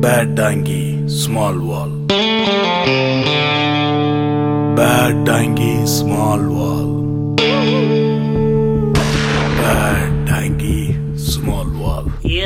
Bad Dangi, small wall. Bad Dangi, small wall. Bad Dangi, small wall.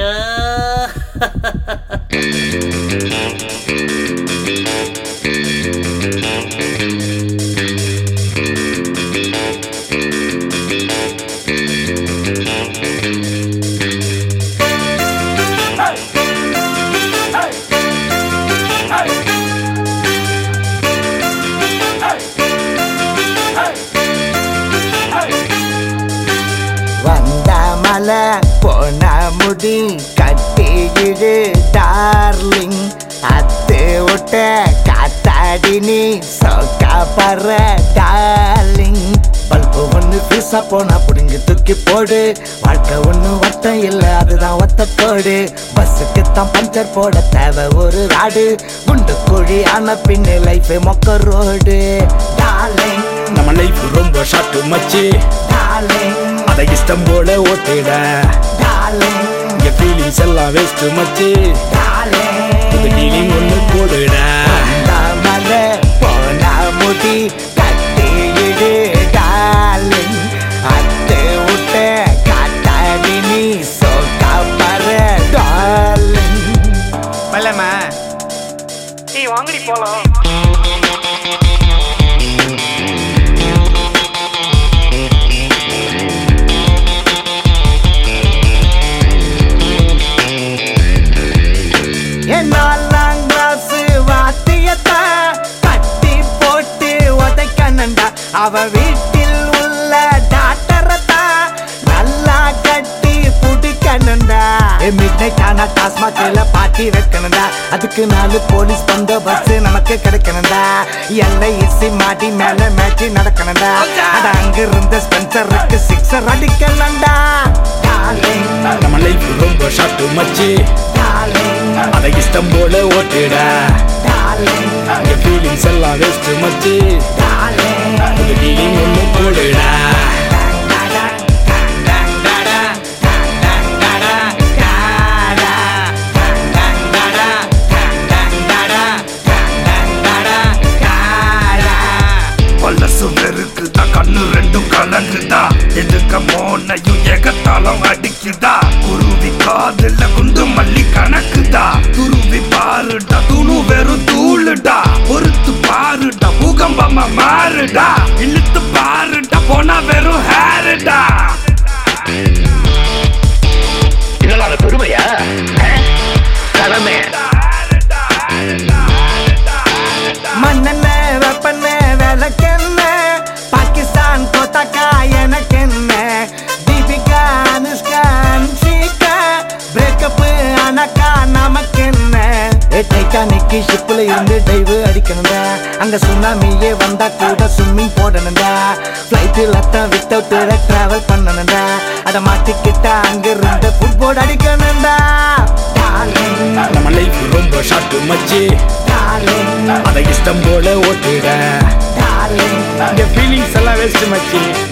வந்த மலை போன முடி கட்டிக்கிடு டார்லிங் அத்து விட்ட காத்தாடி நீ சொக்கா பற டார்லிங் பல்பு ஒண்ணு பீசா போனா புடுங்கி தூக்கி போடு வாழ்க்கை ஒண்ணு வட்டம் இல்ல அதுதான் ஒத்த கோடு பஸ்ஸுக்கு தான் பஞ்சர் போட தேவை ஒரு ராடு குண்டு குழி ஆன பின்னு லைஃப் மொக்க ரோடு டார்லிங் நம்ம லைஃப் ரொம்ப ஷார்ட் மச்சி டார்லிங் அதை இஷ்டம் போல ஓட்டிட டார்லிங் இங்க ஃபீலிங்ஸ் எல்லாம் வேஸ்ட் மச்சி டார்லிங் இந்த ஃபீலிங் ஒண்ணு போடுட மலை போன முடி கட்டிடு டார்லிங் அத்து விட்ட காத்தாடி நீ சோக்கா பற டார்லிங் மல்லம்மா நீ வாங்கடி போலாம் என்னாலாம் கிளாஸ் வாத்தியத்தை கட்டி போட்டு உதைக்கணுண்டா அவ வீட்டில் உள்ள டாக்டரத்தா நல்லா கட்டி புடிக்கணுண்டா மிட் நைட் ஆனா டாஸ்மாக்ல பாட்டி வைக்கணுண்டா அதுக்கு நாலு போலீஸ் பந்தோபஸ்து நமக்கு கிடைக்கணுண்டா எல்லை இசி மாடி மேல மேட்ச் நடக்கணுண்டா அட அங்க இருந்த ஸ்பென்சருக்கு சிக்ஸர் அடிக்கணுண்டா டார்லிங் நம்ம லைஃப் ரொம்ப ஷார்ட் மச்சி டார்லிங் அதை இஷ்டம் போல ஓட்டிட டார்லிங் இங்க ஃபீலிங்ஸ் எல்லாம் வேஸ்ட் மச்சி டார்லிங் இந்த ஃபீலிங் ஒண்ணு போடுட பல்லசு வெறுக்குதா கண்ணு ரெண்டும் கலங்குதா எதுக்க போனையும் ஏகத்தாளம் அடிக்குதா குருவி காதுல குண்டு மல்லி கணக்குதா துருவி பாருடா துணு வெறும் தூளுடா பொறுத்து பாருடா பூகம்பமா மாறுடா இழுத்து பாருடா போனா வெறும் ஹேருடா இதெல்லாம் பெருமையா கடமை மண்ணெண்ண வெப்பண்ண விளக்கெண்ண பாகிஸ்தான் கோத்தாக்கா எனக்கு என்ன தீபிகா அனுஷ்கா அன்ஷிகா பிரேக்கப் அனக்கா நமக்கு என்ன டைட்டானிக்கு ஷிப்ல இருந்து டைவ் அடிக்கணும்டா அங்க சுனாமியே வந்தா கூட ஸ்விம்மிங் போடணும்டா ஃப்ளைட்டில் தான் வித்தவுட் டிராவல் பண்ணணும்டா அத மாட்டிக்கிட்டா அங்க இருந்து ஃபுட்போர்ட் அடிக்கணும்டா டார்லிங் நம்ம லைஃப் ரொம்ப ஷார்ட் மச்சி டார்லிங் அதை இஷ்டம் போல ஓட்டிட டார்லிங் இங்க ஃபீலிங்ஸ் எல்லாம் வேஸ்ட் மச்சி